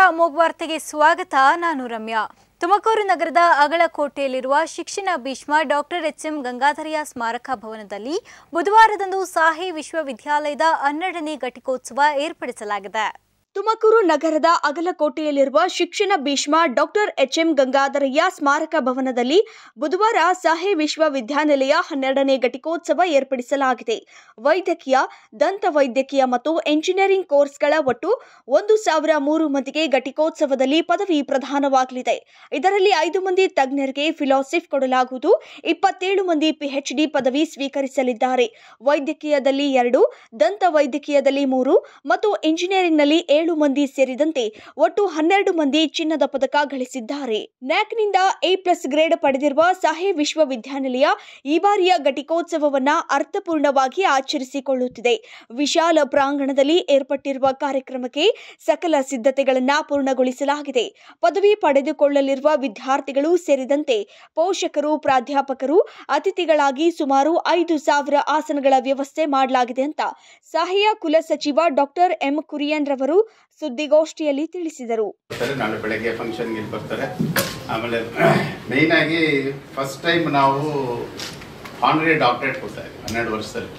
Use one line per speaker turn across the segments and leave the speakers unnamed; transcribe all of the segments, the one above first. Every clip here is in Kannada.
ಅಮೋಘ್ ವಾರ್ತೆಗೆ ಸ್ವಾಗತ ನಾನು ರಮ್ಯಾ ತುಮಕೂರು ನಗರದ ಅಗಳಕೋಟೆಯಲ್ಲಿರುವ ಶಿಕ್ಷಣ ಭೀಷ್ಮ ಡಾಕ್ಟರ್ ಎಚ್ ಎಂ ಗಂಗಾಧರಯ್ಯ ಸ್ಮಾರಕ ಭವನದಲ್ಲಿ ಬುಧವಾರದಂದು ಸಾಹಿ ವಿಶ್ವವಿದ್ಯಾಲಯದ ಹನ್ನೆರಡನೇ ಘಟಿಕೋತ್ಸವ ಏರ್ಪಡಿಸಲಾಗಿದೆ
ತುಮಕೂರು ನಗರದ ಅಗಲಕೋಟೆಯಲ್ಲಿರುವ ಶಿಕ್ಷಣ ಭೀಷ್ಮ ಡಾಕ್ಟರ್ ಎಚ್ ಎಂ ಗಂಗಾಧರಯ್ಯ ಸ್ಮಾರಕ ಭವನದಲ್ಲಿ ಬುಧವಾರ ಸಾಹಿ ವಿಶ್ವವಿದ್ಯಾನಿಲಯ ಹನ್ನೆರಡನೇ ಘಟಿಕೋತ್ಸವ ಏರ್ಪಡಿಸಲಾಗಿದೆ ವೈದ್ಯಕೀಯ ದಂತ ವೈದ್ಯಕೀಯ ಮತ್ತು ಎಂಜಿನಿಯರಿಂಗ್ ಕೋರ್ಸ್ಗಳ ಒಟ್ಟು ಒಂದು ಸಾವಿರ ಮೂರು ಮಂದಿಗೆ ಘಟಿಕೋತ್ಸವದಲ್ಲಿ ಪದವಿ ಪ್ರದಾನವಾಗಲಿದೆ ಇದರಲ್ಲಿ ಐದು ಮಂದಿ ತಜ್ಞರಿಗೆ ಫಿಲಾಸಿಫ್ ಕೊಡಲಾಗುವುದು ಇಪ್ಪತ್ತೇಳು ಮಂದಿ ಪಿಎಚ್ಡಿ ಪದವಿ ಸ್ವೀಕರಿಸಲಿದ್ದಾರೆ ವೈದ್ಯಕೀಯದಲ್ಲಿ ಎರಡು ದಂತ ವೈದ್ಯಕೀಯದಲ್ಲಿ ಮೂರು ಮತ್ತು ಇಂಜಿನಿಯರಿಂಗ್ನಲ್ಲಿ ಏಳು ಮಂದಿ ಸೇರಿದಂತೆ ಒಟ್ಟು ಹನ್ನೆರಡು ಮಂದಿ ಚಿನ್ನದ ಪದಕ ಗಳಿಸಿದ್ದಾರೆ ನ್ಯಾಕ್ನಿಂದ ಎ ಪ್ಲಸ್ ಗ್ರೇಡ್ ಪಡೆದಿರುವ ಸಾಹಿ ವಿಶ್ವವಿದ್ಯಾನಿಲಯ ಈ ಬಾರಿಯ ಘಟಿಕೋತ್ಸವವನ್ನ ಅರ್ಥಪೂರ್ಣವಾಗಿ ಆಚರಿಸಿಕೊಳ್ಳುತ್ತಿದೆ ವಿಶಾಲ ಪ್ರಾಂಗಣದಲ್ಲಿ ಏರ್ಪಟ್ಟಿರುವ ಕಾರ್ಯಕ್ರಮಕ್ಕೆ ಸಕಲ ಸಿದ್ಧತೆಗಳನ್ನ ಪೂರ್ಣಗೊಳಿಸಲಾಗಿದೆ ಪದವಿ ಪಡೆದುಕೊಳ್ಳಲಿರುವ ವಿದ್ಯಾರ್ಥಿಗಳು ಸೇರಿದಂತೆ ಪೋಷಕರು ಪ್ರಾಧ್ಯಾಪಕರು ಅತಿಥಿಗಳಾಗಿ ಸುಮಾರು ಐದು ಸಾವಿರ ಆಸನಗಳ ವ್ಯವಸ್ಥೆ ಮಾಡಲಾಗಿದೆ ಅಂತ ಸಹಾಯ ಕುಲಸಚಿವ ಡಾಕ್ಟರ್ ಎಂ ಕುರಿಯನ್ ರವರು ಸುದ್ದಿಗೋಷ್ಠಿಯಲ್ಲಿ ತಿಳಿಸಿದರು
ಬರ್ತಾರೆ ನಾಳೆ ಬೆಳಗ್ಗೆ ಫಂಕ್ಷನ್ಗೆ ಇಲ್ಲಿ ಬರ್ತಾರೆ ಆಮೇಲೆ ಮೇಯ್ನ್ ಆಗಿ ಫಸ್ಟ್ ಟೈಮ್ ನಾವು ಆನರಿ ಡಾಕ್ಟರೇಟ್ ಕೊಡ್ತಾ ಇದ್ವಿ ಹನ್ನೆರಡು ವರ್ಷದಲ್ಲಿ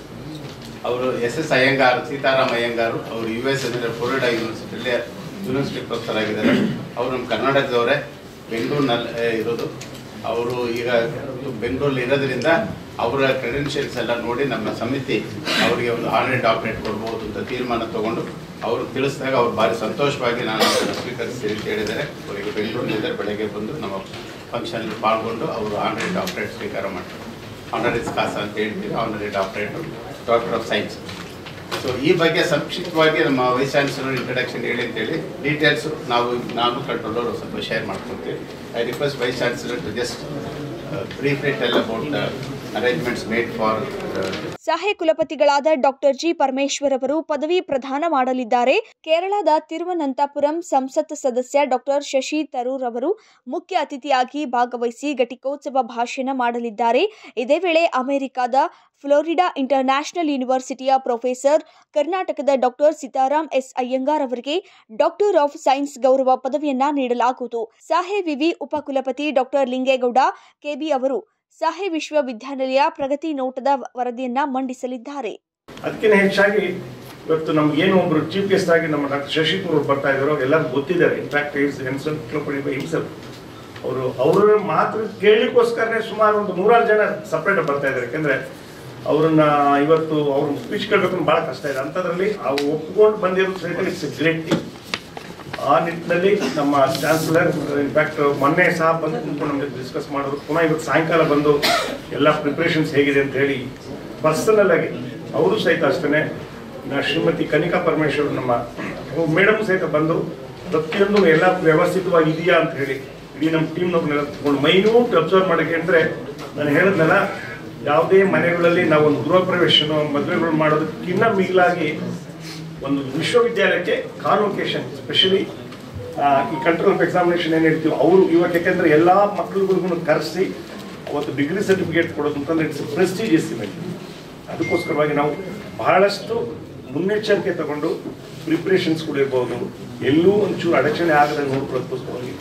ಅವರು ಎಸ್ ಎಸ್ ಅಯ್ಯಂಗಾರ್ ಸೀತಾರಾಮ್ ಅಯ್ಯಂಗಾರು ಅವರು ಯು ಎಸ್ ಅಂದರೆ ಫ್ಲೋರಿಡಾ ಯೂನಿವರ್ಸಿಟಿಯಲ್ಲಿ ಯೂನಿವರ್ಸಿಟಿ ಪ್ರೊಫೆಸರ್ ಆಗಿದ್ದಾರೆ ಅವರು ನಮ್ಮ ಕರ್ನಾಟಕದವರೇ ಬೆಂಗಳೂರಿನಲ್ಲಿ ಇರೋದು ಅವರು ಈಗ ಬೆಂಗಳೂರಲ್ಲಿ ಇರೋದ್ರಿಂದ ಅವರ ಕ್ರೆಡೆನ್ಷಿಯಲ್ಸ್ ಎಲ್ಲ ನೋಡಿ ನಮ್ಮ ಸಮಿತಿ ಅವರಿಗೆ ಒಂದು ಆನರಿ ಡಾಕ್ಟರೇಟ್ ಕೊಡ್ಬೋದು ಅಂತ ತೀರ್ಮಾನ ತಗೊಂಡು ಅವರು ತಿಳಿಸಿದಾಗ ಅವ್ರು ಭಾರಿ ಸಂತೋಷವಾಗಿ ನಾನು ಅದನ್ನು ಸ್ವೀಕರಿಸ್ತೀನಿ ಅಂತ ಹೇಳಿದ್ದಾರೆ ಅವರಿಗೆ ಬೆಂಗಳೂರಿನಿಂದ ಬೆಳಗ್ಗೆ ಬಂದು ನಮ್ಮ ಫಂಕ್ಷನಲ್ಲಿ ಪಾಲ್ಗೊಂಡು ಅವರು ಆನರಿ ಡಾಕ್ಟರೇಟ್ ಸ್ವೀಕಾರ ಮಾಡ್ತಾರೆ ಆನರಿಸ್ ಕಾಸ ಅಂತ ಹೇಳ್ತೀವಿ honorary doctorate doctor of science so ಈ ಬಗ್ಗೆ ಸಂಕ್ಷಿಪ್ತವಾಗಿ ನಮ್ಮ ವೈಸ್ ಚಾನ್ಸಲರ್ ಇಂಟ್ರಡಕ್ಷನ್ ಹೇಳಿ ಅಂತೇಳಿ ಡೀಟೇಲ್ಸ್ ನಾವು ನಾನು ಕಂಟ್ರೋಲರ್ ಸ್ವಲ್ಪ ಶೇರ್ ಮಾಡ್ಕೊತೀವಿ I request vice chancellor to just briefly tell about the arrangements made for
ಸಹಾಯ ಕುಲಪತಿಗಳಾದ ಡಾಕ್ಟರ್ ಜಿ ಪರಮೇಶ್ವರ್ ಅವರು ಪದವಿ ಪ್ರದಾನ ಮಾಡಲಿದ್ದಾರೆ ಕೇರಳದ ತಿರುವನಂತಪುರಂ ಸಂಸತ್ ಸದಸ್ಯ ಡಾಕ್ಟರ್ ಶಶಿ ತರೂರ್ ಅವರು ಮುಖ್ಯ ಅತಿಥಿಯಾಗಿ ಭಾಗವಹಿಸಿ ಘಟಿಕೋತ್ಸವ ಭಾಷಣ ಮಾಡಲಿದ್ದಾರೆ ಇದೇ ವೇಳೆ ಅಮೆರಿಕದ ಫ್ಲೋರಿಡಾ ಇಂಟರ್ನ್ಯಾಷನಲ್ ಯೂನಿವರ್ಸಿಟಿಯ ಪ್ರೊಫೆಸರ್ ಕರ್ನಾಟಕದ ಡಾಕ್ಟರ್ ಸೀತಾರಾಮ್ ಎಸ್ ಅಯ್ಯಂಗಾರ್ ಅವರಿಗೆ ಡಾಕ್ಟರ್ ಆಫ್ ಸೈನ್ಸ್ ಗೌರವ ಪದವಿಯನ್ನ ನೀಡಲಾಗುವುದು ಸಾಹೆ ವಿವಿ ಉಪಕುಲಪತಿ ಡಾಕ್ಟರ್ ಲಿಂಗೇಗೌಡ ಕೆಬಿ ಅವರು ಸಾಹೆ ವಿಶ್ವವಿದ್ಯಾನಿಲಯ ಪ್ರಗತಿ ನೋಟದ ವರದಿಯನ್ನ ಮಂಡಿಸಲಿದ್ದಾರೆ
ಅದಕ್ಕಿಂತ ಹೆಚ್ಚಾಗಿ ಇವತ್ತು ನಮ್ಗೇನು ಒಬ್ರು ಚೀಫ್ ಗೆಸ್ಟ್ ಆಗಿ ನಮ್ಮ ಡಾಕ್ಟರ್ ಶಶಿಕುರ್ ಅವ್ರು ಬರ್ತಾ ಇದ್ದಾರೋ ಎಲ್ಲರೂ ಗೊತ್ತಿದ್ದಾರೆ ಇನ್ಫ್ಯಾಕ್ಟ್ ಇಸ್ ಎನ್ಸಲ್ಪಡಿ ಬೈ ಹಿಮ್ಸೆಲ್ಫ್ ಅವರು ಅವರ ಮಾತು ಕೇಳಲಿಕ್ಕೋಸ್ಕರನೇ ಸುಮಾರು ಒಂದು ನೂರಾರು ಜನ ಸಪ್ರೇಟ್ ಬರ್ತಾ ಇದ್ದಾರೆ ಯಾಕೆಂದ್ರೆ ಅವ್ರನ್ನ ಇವತ್ತು ಅವ್ರ ಸ್ಪೀಚ್ ಕೇಳಬೇಕು ಭಾಳ ಕಷ್ಟ ಇದೆ ಅಂಥದ್ರಲ್ಲಿ ಅವ್ರು ಒಪ್ಕೊಂಡು ಬಂದಿರೋ ಸಹಿತ ಇಟ್ಸ್ ಗ್ರೇಟ್ ಥಿಂಗ್ ಆ ನಿಟ್ಟಿನಲ್ಲಿ ನಮ್ಮ ಚಾನ್ಸಲರ್ ಇನ್ಫ್ಯಾಕ್ಟ್ ಮೊನ್ನೆ ಸಹ ಬಂದು ಕುಂತ್ಕೊಂಡು ನಮಗೆ ಡಿಸ್ಕಸ್ ಮಾಡೋರು ಪುನಃ ಇವತ್ತು ಸಾಯಂಕಾಲ ಬಂದು ಎಲ್ಲ ಪ್ರಿಪ್ರೇಷನ್ಸ್ ಹೇಗಿದೆ ಅಂತ ಹೇಳಿ ಪರ್ಸನಲ್ ಆಗಿ ಅವರು ಸಹಿತ ಅಷ್ಟೇ ನಾ ಶ್ರೀಮತಿ ಕನಿಕಾ ಪರಮೇಶ್ವರ್ ನಮ್ಮ ಮೇಡಮ್ ಸಹಿತ ಬಂದು ಪ್ರತಿಯೊಂದು ಎಲ್ಲ ವ್ಯವಸ್ಥಿತವಾಗಿ ಇದೆಯಾ ಅಂತ ಹೇಳಿ ಇಡೀ ನಮ್ಮ ಟೀಮ್ನವ್ರನ್ನೆಲ್ಲ ತಗೊಂಡು ಮೈನ್ಯೂಟ್ ಅಬ್ಸರ್ವ್ ಮಾಡೋಕ್ಕೆ ಅಂದರೆ ನಾನು ಹೇಳಿದ್ನಲ್ಲ ಯಾವುದೇ ಮನೆಗಳಲ್ಲಿ ನಾವು ಒಂದು ಗೃಹ ಪ್ರವೇಶನೋ ಮದುವೆಗಳು ಮಾಡೋದಕ್ಕಿಂತ ಮಿಗಿಲಾಗಿ ಒಂದು ವಿಶ್ವವಿದ್ಯಾಲಯಕ್ಕೆ ಕಾನ್ವೊಕೇಶನ್ ಸ್ಪೆಷಲಿ ಈ ಕಂಟ್ರೋಲ್ ಆಫ್ ಎಕ್ಸಾಮಿನೇಷನ್ ಏನು ಹೇಳ್ತೀವಿ ಅವರು ಇವಾಗ ಯಾಕೆಂದ್ರೆ ಎಲ್ಲ ಮಕ್ಕಳುಗಳಿಗೂ ಕರೆಸಿ ಅವತ್ತು ಡಿಗ್ರಿ ಸರ್ಟಿಫಿಕೇಟ್ ಕೊಡೋದು ಅಂತಂದ್ರೆ ಇಟ್ಸ್ ಪ್ರೆಸ್ಟೀಜಿಯಸ್ ಇವೆಂಟ್ ಅದಕ್ಕೋಸ್ಕರವಾಗಿ ನಾವು ಬಹಳಷ್ಟು ಮುನ್ನೆಚ್ಚರಿಕೆ ತಗೊಂಡು ಪ್ರಿಪ್ರೇಷನ್ಸ್ ಕೂಡ ಇರ್ಬೋದು ಎಲ್ಲೂ ಒಂಚೂರು ಅಡಚಣೆ ಆಗದೆ ನೋಡ್ಕೊಳ್ಳೋದಕ್ಕೋಸ್ಕರವಾಗಿ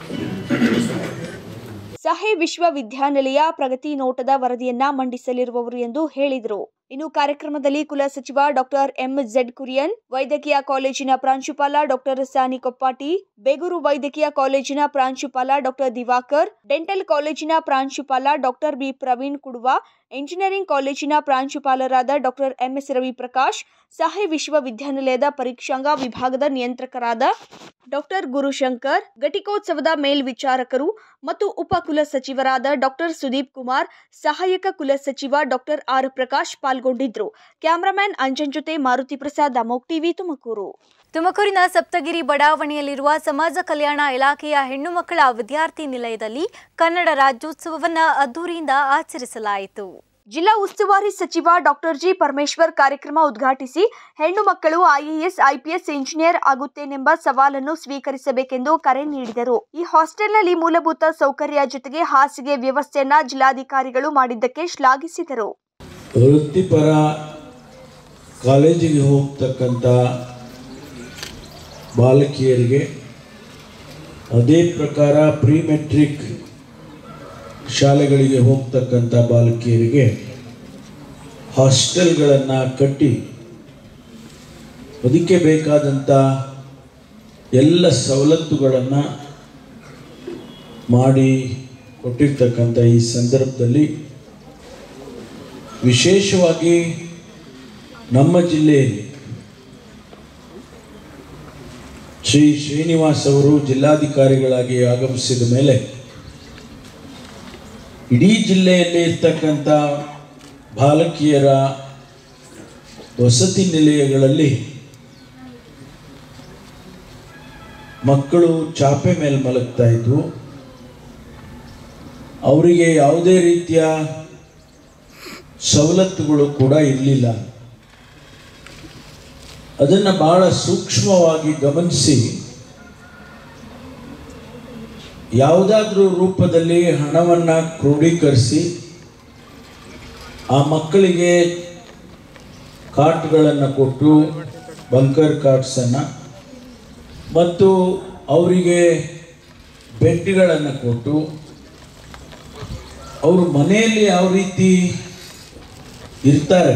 ಸಹೆ ವಿಶ್ವವಿದ್ಯಾನಿಲಯ ಪ್ರಗತಿ ನೋಟದ ವರದಿಯನ್ನ ಮಂಡಿಸಲಿರುವವರು ಎಂದು ಹೇಳಿದರು ಇನ್ನು ಕಾರ್ಯಕ್ರಮದಲ್ಲಿ ಕುಲಸಚಿವ ಡಾಕ್ಟರ್ ಎಂ ಝೆಡ್ ಕುರಿಯನ್ ವೈದ್ಯಕೀಯ ಕಾಲೇಜಿನ ಪ್ರಾಂಶುಪಾಲ ಡಾಕ್ಟರ್ ಸಾನಿ ಕೊಪ್ಪಾಟಿ ಬೇಗೂರು ವೈದ್ಯಕೀಯ ಕಾಲೇಜಿನ ಪ್ರಾಂಶುಪಾಲ ಡಾಕ್ಟರ್ ದಿವಾಕರ್ ಡೆಂಟಲ್ ಕಾಲೇಜಿನ ಪ್ರಾಂಶುಪಾಲ ಡಾಕ್ಟರ್ ಬಿ ಪ್ರವೀಣ್ ಕುಡುವ ಎಂಜಿನಿಯರಿಂಗ್ ಕಾಲೇಜಿನ ಪ್ರಾಂಶುಪಾಲರಾದ ಡಾಕ್ಟರ್ ಎಂಎಸ್ ರವಿ ಪ್ರಕಾಶ್ ಸಹೆ ವಿಶ್ವವಿದ್ಯಾನಿಲಯದ ಪರೀಕ್ಷಾಂಗ ವಿಭಾಗದ ನಿಯಂತ್ರಕರಾದ ಡಾಕ್ಟರ್ ಗುರುಶಂಕರ್ ಘಟಿಕೋತ್ಸವದ ಮೇಲ್ವಿಚಾರಕರು ಮತ್ತು ಉಪ ಕುಲಸಚಿವರಾದ ಡಾಕ್ಟರ್ ಸುದೀಪ್ ಕುಮಾರ್ ಸಹಾಯಕ ಕುಲಸಚಿವ ಡಾಕ್ಟರ್ ಆರ್ ಪ್ರಕಾಶ್ ಪಾಲ್ಗೊಂಡಿದ್ರು ಕ್ಯಾಮರಾಮ್ಯಾನ್ ಅಂಜನ್ ಜೊತೆ ಮಾರುತಿ ಪ್ರಸಾದ್ ಅಮೋಕ್ ಟಿವಿ ತುಮಕೂರು
ತುಮಕೂರಿನ ಸಪ್ತಗಿರಿ ಬಡಾವಣೆಯಲ್ಲಿರುವ ಸಮಾಜ ಕಲ್ಯಾಣ ಇಲಾಖೆಯ ಹೆಣ್ಣು ಮಕ್ಕಳ ವಿದ್ಯಾರ್ಥಿ ನಿಲಯದಲ್ಲಿ ಕನ್ನಡ ರಾಜ್ಯೋತ್ಸವವನ್ನು ಅದ್ದೂರಿಯಿಂದ ಆಚರಿಸಲಾಯಿತು
ಜಿಲ್ಲಾ ಉಸ್ತುವಾರಿ ಸಚಿವ ಡಾಕ್ಟರ್ ಜಿ ಪರಮೇಶ್ವರ್ ಕಾರ್ಯಕ್ರಮ ಉದ್ಘಾಟಿಸಿ ಹೆಣ್ಣು ಮಕ್ಕಳು ಐಎಎಸ್ ಐಪಿಎಸ್ ಇಂಜಿನಿಯರ್ ಆಗುತ್ತೇನೆಂಬ ಸವಾಲನ್ನು ಸ್ವೀಕರಿಸಬೇಕೆಂದು ಕರೆ ನೀಡಿದರು ಈ ಹಾಸ್ಟೆಲ್ನಲ್ಲಿ ಮೂಲಭೂತ ಸೌಕರ್ಯ ಜೊತೆಗೆ ಹಾಸಿಗೆ ವ್ಯವಸ್ಥೆಯನ್ನ ಜಿಲ್ಲಾಧಿಕಾರಿಗಳು ಮಾಡಿದ್ದಕ್ಕೆ ಶ್ಲಾಘಿಸಿದರು
ವೃತ್ತಿಪರ ಕಾಲೇಜಿಗೆ ಹೋಗ್ತಕ್ಕಂಥ ಬಾಲಕಿಯರಿಗೆ ಅದೇ ಪ್ರಕಾರ ಪ್ರೀ ಮೆಟ್ರಿಕ್ ಶಾಲೆಗಳಿಗೆ ಹೋಗ್ತಕ್ಕಂಥ ಬಾಲಕಿಯರಿಗೆ ಹಾಸ್ಟೆಲ್ಗಳನ್ನು ಕಟ್ಟಿ ಅದಕ್ಕೆ ಬೇಕಾದಂಥ ಎಲ್ಲ ಸವಲತ್ತುಗಳನ್ನು ಮಾಡಿ ಕೊಟ್ಟಿರ್ತಕ್ಕಂಥ ಈ ಸಂದರ್ಭದಲ್ಲಿ ವಿಶೇಷವಾಗಿ ನಮ್ಮ ಜಿಲ್ಲೆಯಲ್ಲಿ ಶ್ರೀ ಶ್ರೀನಿವಾಸ್ ಅವರು ಜಿಲ್ಲಾಧಿಕಾರಿಗಳಾಗಿ ಆಗಮಿಸಿದ ಮೇಲೆ ಇಡೀ ಜಿಲ್ಲೆಯಲ್ಲಿ ಇರ್ತಕ್ಕಂಥ ಬಾಲಕಿಯರ ವಸತಿ ನಿಲಯಗಳಲ್ಲಿ ಮಕ್ಕಳು ಚಾಪೆ ಮೇಲೆ ಮಲಗ್ತಾ ಇದ್ವು ಅವರಿಗೆ ಯಾವುದೇ ರೀತಿಯ ಸವಲತ್ತುಗಳು ಕೂಡ ಇರಲಿಲ್ಲ ಅದನ್ನು ಬಹಳ ಸೂಕ್ಷ್ಮವಾಗಿ ಗಮನಿಸಿ ಯಾವುದಾದ್ರೂ ರೂಪದಲ್ಲಿ ಹಣವನ್ನು ಕ್ರೋಢೀಕರಿಸಿ ಆ ಮಕ್ಕಳಿಗೆ ಕಾರ್ಟ್ಗಳನ್ನು ಕೊಟ್ಟು ಬಂಕರ್ ಕಾರ್ಟ್ಸನ್ನು ಮತ್ತು ಅವರಿಗೆ ಬೆಡ್ಗಳನ್ನು ಕೊಟ್ಟು ಅವರು ಮನೆಯಲ್ಲಿ ಯಾವ ರೀತಿ ಇರ್ತಾರೆ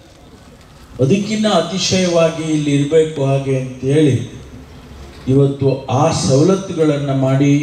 ಅದಕ್ಕಿಂತ ಅತಿಶಯವಾಗಿ ಇಲ್ಲಿ ಇರಬೇಕು ಹಾಗೆ ಅಂತೇಳಿ ಇವತ್ತು ಆ ಸವಲತ್ತುಗಳನ್ನು ಮಾಡಿ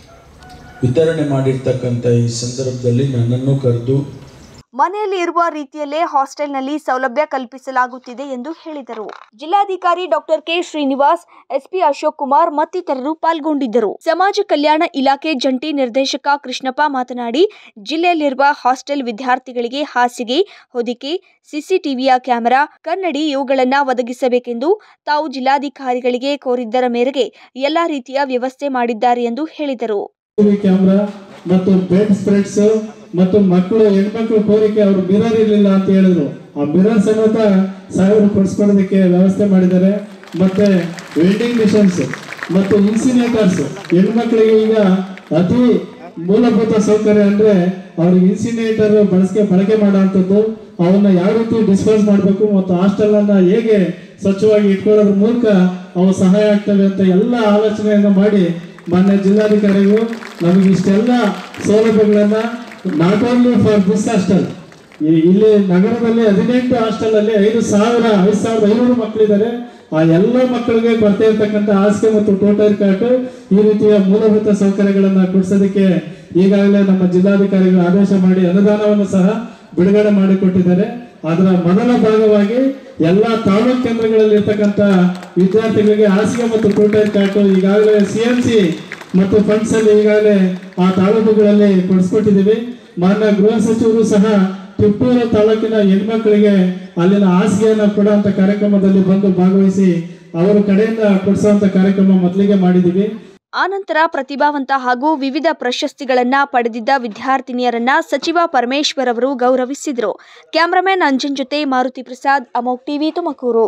ವಿತರಣೆ ಮಾಡಿರ್ತಕ್ಕಂಥ ಈ ಸಂದರ್ಭದಲ್ಲಿ ನನ್ನನ್ನು ಕರೆದು
ಮನೆಯಲ್ಲಿ ಇರುವ ರೀತಿಯಲ್ಲೇ ಹಾಸ್ಟೆಲ್ನಲ್ಲಿ ಸೌಲಭ್ಯ ಕಲ್ಪಿಸಲಾಗುತ್ತಿದೆ ಎಂದು ಹೇಳಿದರು ಜಿಲ್ಲಾಧಿಕಾರಿ doctor K Srinivas SP Ashok Kumar ಮತ್ತಿತರರು ಪಾಲ್ಗೊಂಡಿದ್ದರು ಸಮಾಜ ಕಲ್ಯಾಣ ಇಲಾಖೆ ಜಂಟಿ ನಿರ್ದೇಶಕ ಕೃಷ್ಣಪ್ಪ ಮಾತನಾಡಿ ಜಿಲ್ಲೆಯಲ್ಲಿರುವ ಹಾಸ್ಟೆಲ್ ವಿದ್ಯಾರ್ಥಿಗಳಿಗೆ ಹಾಸಿಗೆ ಹೊದಿಕೆ ಸಿಸಿಟಿವಿಯ ಕ್ಯಾಮೆರಾ ಕನ್ನಡಿ ಇವುಗಳನ್ನು ಒದಗಿಸಬೇಕೆಂದು ತಾವು ಜಿಲ್ಲಾಧಿಕಾರಿಗಳಿಗೆ ಕೋರಿದ್ದರ ಮೇರೆಗೆ ಎಲ್ಲಾ ರೀತಿಯ ವ್ಯವಸ್ಥೆ ಮಾಡಿದ್ದಾರೆ ಎಂದು ಹೇಳಿದರು
ಕ್ಯಾಮ್ರಾ ಮತ್ತು ಬೆಡ್ ಸ್ಪ್ರೆಡ್ಸ್ ಮತ್ತು ಮಕ್ಕಳು ಹೆಣ್ಮಕ್ಳು ಕೋರಿಕೆ ಅವ್ರು ಮಿರರ್ ಇರಲಿಲ್ಲ ಅಂತ ಹೇಳಿದ್ರು ಆ ಮಿರರ್ ಸಮೇತ ಸಾಹೇಬರು ಕೊಡಿಸ್ಕೊಳ್ಳೋದಕ್ಕೆ ವ್ಯವಸ್ಥೆ ಮಾಡಿದ್ದಾರೆ ಮತ್ತೆ ವೆಲ್ಡಿಂಗ್ ಮಿಷನ್ಸ್ ಮತ್ತು ಇನ್ಸಿನೇಟರ್ಸ್ ಹೆಣ್ಮಕ್ಳಿಗೆ ಈಗ ಅತಿ ಮೂಲಭೂತ ಸೌಕರ್ಯ ಅಂದ್ರೆ ಅವ್ರಿಗೆ ಇನ್ಸಿನೇಟರ್ ಬಳಕೆ ಬಳಕೆ ಮಾಡುವಂಥದ್ದು ಅವನ್ನ ಯಾವ ರೀತಿ ಡಿಸ್ಪೋಸ್ ಮಾಡಬೇಕು ಮತ್ತು ಹಾಸ್ಟೆಲ್ ಅನ್ನ ಹೇಗೆ ಸ್ವಚ್ಛವಾಗಿ ಇಟ್ಕೊಳ್ಳೋದ್ರ ಮೂಲಕ ಅವು ಸಹಾಯ ಆಗ್ತವೆ ಅಂತ ಎಲ್ಲ ಆಲೋಚನೆಯನ್ನು ಮಾಡಿ ಮಾನ್ಯ ಜಿಲ್ಲಾಧಿಕಾರಿಗಳು ನಮಗೆ ಇಷ್ಟೆಲ್ಲ ಸೌಲಭ್ಯಗಳನ್ನ not only for this hostel ಇಲ್ಲಿ ನಗರದಲ್ಲಿ ಹದಿನೆಂಟು ಹಾಸ್ಟೆಲ್ ಅಲ್ಲಿ ಐದು ಸಾವಿರ ಐದು ಸಾವಿರದ ಐನೂರು ಮಕ್ಕಳಿದ್ದಾರೆ ಆ ಎಲ್ಲ ಮಕ್ಕಳಿಗೆ ಕೊರತೆ ಇರತಕ್ಕಂಥ ಹಾಸಿಗೆ ಮತ್ತು ಟೋಟಲ್ ಕಾರ್ಟ್ ಈ ರೀತಿಯ ಮೂಲಭೂತ ಸೌಕರ್ಯಗಳನ್ನ ಕೊಡಿಸೋದಕ್ಕೆ ಈಗಾಗಲೇ ನಮ್ಮ ಜಿಲ್ಲಾಧಿಕಾರಿಗಳು ಆದೇಶ ಮಾಡಿ ಅನುದಾನವನ್ನು ಸಹ ಬಿಡುಗಡೆ ಮಾಡಿಕೊಟ್ಟಿದ್ದಾರೆ ಅದರ ಮೊದಲ ಭಾಗವಾಗಿ ಎಲ್ಲ ತಾಲೂಕ್ ಕೇಂದ್ರಗಳಲ್ಲಿ ಇರ್ತಕ್ಕಂಥ ವಿದ್ಯಾರ್ಥಿಗಳಿಗೆ ಹಾಸಿಗೆ ಮತ್ತು ಟೋಟಲ್ ಕಾರ್ಟ್ ಈಗಾಗಲೇ ಸಿ ಎಂ ಸಿ ಮತ್ತು ಫಂಡ್ಸ್ ಅಲ್ಲಿ ಈಗಾಗಲೇ ಆ ತಾಲೂಕುಗಳಲ್ಲಿ ಕೊಡಿಸ್ಕೊಟ್ಟಿದ್ದೀವಿ ಮಾನ್ಯ ಗೃಹ ಸಚಿವರು ಸಹ ತಿಪ್ಪೂರು ತಾಲೂಕಿನ ಹೆಣ್ಮಕ್ಳಿಗೆ ಅಲ್ಲಿನ ಹಾಸಿಗೆಯನ್ನು ಕೊಡುವಂತ ಕಾರ್ಯಕ್ರಮದಲ್ಲಿ ಬಂದು ಭಾಗವಹಿಸಿ ಅವರ ಕಡೆಯಿಂದ ಕೊಡಿಸುವಂತ ಕಾರ್ಯಕ್ರಮ ಮೊದಲಿಗೆ ಮಾಡಿದ್ದೀವಿ
ಆನಂತರ ಪ್ರತಿಭಾವಂತ ಹಾಗೂ ವಿವಿಧ ಪ್ರಶಸ್ತಿಗಳನ್ನ ಪಡೆದಿದ್ದ ವಿದ್ಯಾರ್ಥಿನಿಯರನ್ನ ಸಚಿವ ಪರಮೇಶ್ವರ್ ಅವರು ಗೌರವಿಸಿದರು ಕ್ಯಾಮರಾಮನ್ ಅಂಜನ್ ಜೊತೆ ಮಾರುತಿ ಪ್ರಸಾದ್ ಅಮೋಕ್ ಟಿವಿ ತುಮಕೂರು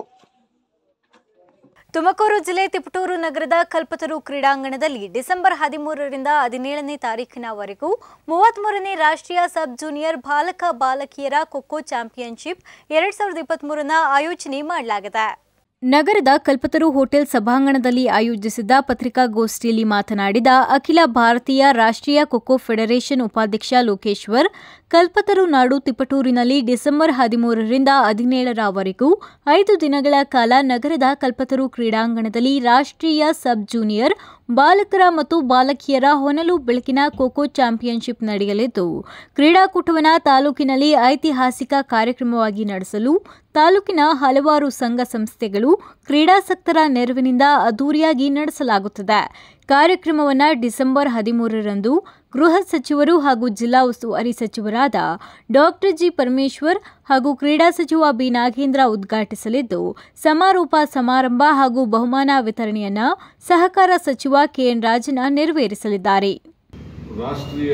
ತುಮಕೂರು ಜಿಲ್ಲೆ ತಿಪಟೂರು ನಗರದ ಕಲ್ಪತರು ಕ್ರೀಡಾಂಗಣದಲ್ಲಿ ಡಿಸೆಂಬರ್ ಹದಿಮೂರರಿಂದ ಹದಿನೇಳನೇ ತಾರೀಖಿನವರೆಗೂ ಮೂವತ್ಮೂರನೇ ರಾಷ್ಟ್ರೀಯ ಸಬ್ ಜೂನಿಯರ್ ಬಾಲಕ ಬಾಲಕಿಯರ ಖೋಖೋ ಚಾಂಪಿಯನ್ಶಿಪ್ ಎರಡ್ ಸಾವಿರದ ಇಪ್ಪತ್ಮೂರನ ಆಯೋಜನೆ ಮಾಡಲಾಗಿದೆ ನಗರದ ಕಲ್ಪತರು ಹೋಟೆಲ್ ಸಭಾಂಗಣದಲ್ಲಿ ಆಯೋಜಿಸಿದ್ದ ಪತ್ರಿಕಾಗೋಷ್ಠಿಯಲ್ಲಿ ಮಾತನಾಡಿದ ಅಖಿಲ ಭಾರತೀಯ ರಾಷ್ಟ್ರೀಯ ಖೋಖೋ ಫೆಡರೇಷನ್ ಉಪಾಧ್ಯಕ್ಷ ಲೋಕೇಶ್ವರ್ ಕಲ್ಪತರು ನಾಡು ತಿಪಟೂರಿನಲ್ಲಿ ಡಿಸೆಂಬರ್ ಹದಿಮೂರರಿಂದ ಹದಿನೇಳರವರೆಗೂ ಐದು ದಿನಗಳ ಕಾಲ ನಗರದ ಕಲ್ಪತರು ಕ್ರೀಡಾಂಗಣದಲ್ಲಿ ರಾಷ್ಟ್ರೀಯ ಸಬ್ ಜೂನಿಯರ್ ಬಾಲಕರ ಮತ್ತು ಬಾಲಕಿಯರ ಹೊನಲು ಬೆಳಕಿನ ಖೋಖೋ ಚಾಂಪಿಯನ್ಶಿಪ್ ನಡೆಯಲಿದ್ದು ಕ್ರೀಡಾಕೂಟವನ್ನು ತಾಲೂಕಿನಲ್ಲಿ ಐತಿಹಾಸಿಕ ಕಾರ್ಯಕ್ರಮವಾಗಿ ನಡೆಸಲು ತಾಲೂಕಿನ ಹಲವಾರು ಸಂಘ ಸಂಸ್ಥೆಗಳು ಕ್ರೀಡಾಸಕ್ತರ ನೆರವಿನಿಂದ ಅದ್ದೂರಿಯಾಗಿ ನಡೆಸಲಾಗುತ್ತದೆ ಕಾರ್ಯಕ್ರಮವನ್ನು ಡಿಸೆಂಬರ್ ಹದಿಮೂರರಂದು ಗೃಹ ಸಚಿವರು ಹಾಗೂ ಜಿಲ್ಲಾ ಉಸ್ತುವಾರಿ ಸಚಿವರಾದ ಡಾಕ್ಟರ್ ಜಿ ಪರಮೇಶ್ವರ್ ಹಾಗೂ ಕ್ರೀಡಾ ಸಚಿವ ಬಿ ನಾಗೇಂದ್ರ ಉದ್ಘಾಟಿಸಲಿದ್ದು ಸಮಾರೋಪ ಸಮಾರಂಭ ಹಾಗೂ ಬಹುಮಾನ ವಿತರಣೆಯನ್ನ ಸಹಕಾರ ಸಚಿವ ಕೆಎನ್ ರಾಜನ ನೆರವೇರಿಸಲಿದ್ದಾರೆ
ರಾಷ್ಟ್ರೀಯ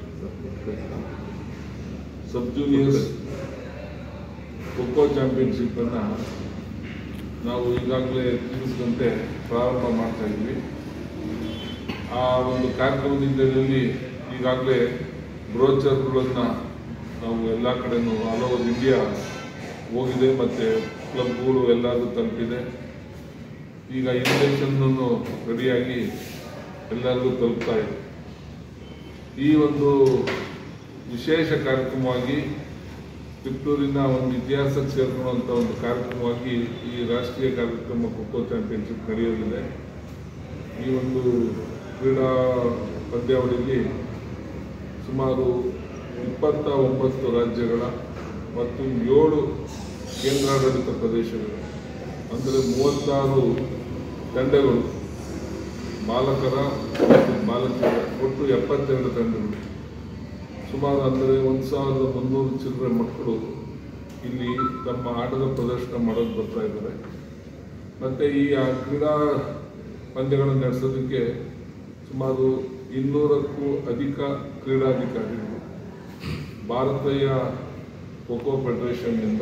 ಸಬ್ ಜೂನಿಯರ್ಸ್ ಖೋಖೋ ಚಾಂಪಿಯನ್ಶಿಪ್ಪನ್ನು ನಾವು ಈಗಾಗಲೇ ತಿಳಿಸಿದಂತೆ ಪ್ರಾರಂಭ ಮಾಡ್ತಾ ಇದ್ವಿ ಆ ಒಂದು ಕಾರ್ಯಕ್ರಮದ ಹಿನ್ನೆಲೆಯಲ್ಲಿ ಈಗಾಗಲೇ ಬ್ರೋಚರ್ಗಳನ್ನು ನಾವು ಎಲ್ಲ ಕಡೆನೂ ಆಲ್ ಓವರ್ ಇಂಡಿಯಾ ಹೋಗಿದೆ ಮತ್ತು ಕ್ಲಬ್ಗಳು ಎಲ್ಲರೂ ತಲುಪಿದೆ ಈಗ ಇಂಜೆಕ್ಷನ್ನು ರೆಡಿಯಾಗಿ ಎಲ್ಲರಿಗೂ ತಲುಪ್ತಾ ಇದೆ ಈ ಒಂದು ವಿಶೇಷ ಕಾರ್ಯಕ್ರಮವಾಗಿ ಕಿತ್ತೂರಿನ ಒಂದು ಇತಿಹಾಸಕ್ಕೆ ಸೇರ್ಕೊಳ್ಳುವಂಥ ಒಂದು ಕಾರ್ಯಕ್ರಮವಾಗಿ ಈ ರಾಷ್ಟ್ರೀಯ ಕಾರ್ಯಕ್ರಮ ಖೋಖೋ ಚಾಂಪಿಯನ್ಶಿಪ್ ನಡೆಯಲಿದೆ ಈ ಒಂದು ಕ್ರೀಡಾ ಪಂದ್ಯಾವಳಿಯಲ್ಲಿ ಸುಮಾರು ಇಪ್ಪತ್ತ ಒಂಬತ್ತು ರಾಜ್ಯಗಳ ಮತ್ತು ಏಳು ಕೇಂದ್ರಾಡಳಿತ ಪ್ರದೇಶಗಳು ಅಂದರೆ ಮೂವತ್ತಾರು ತಂಡಗಳು ಬಾಲಕರ ಮತ್ತು ಬಾಲಕಿಯರ ಒಟ್ಟು ಎಪ್ಪತ್ತೆರಡು ತಂಡಗಳು ಸುಮಾರು ಅಂದರೆ ಒಂದು ಸಾವಿರದ ಮುನ್ನೂರು ಚಿಲ್ಲರೆ ಮಕ್ಕಳು ಇಲ್ಲಿ ತಮ್ಮ ಆಟದ ಪ್ರದರ್ಶನ ಮಾಡೋದು ಬರ್ತಾ ಇದ್ದಾರೆ ಮತ್ತು ಈ ಆ ಕ್ರೀಡಾ ಪಂದ್ಯಗಳನ್ನು ನಡೆಸೋದಕ್ಕೆ ಸುಮಾರು ಇನ್ನೂರಕ್ಕೂ ಅಧಿಕ ಕ್ರೀಡಾಧಿಕಾರಿಗಳು ಭಾರತೀಯ ಖೋಖೋ ಫೆಡರೇಷನ್ನಿಂದ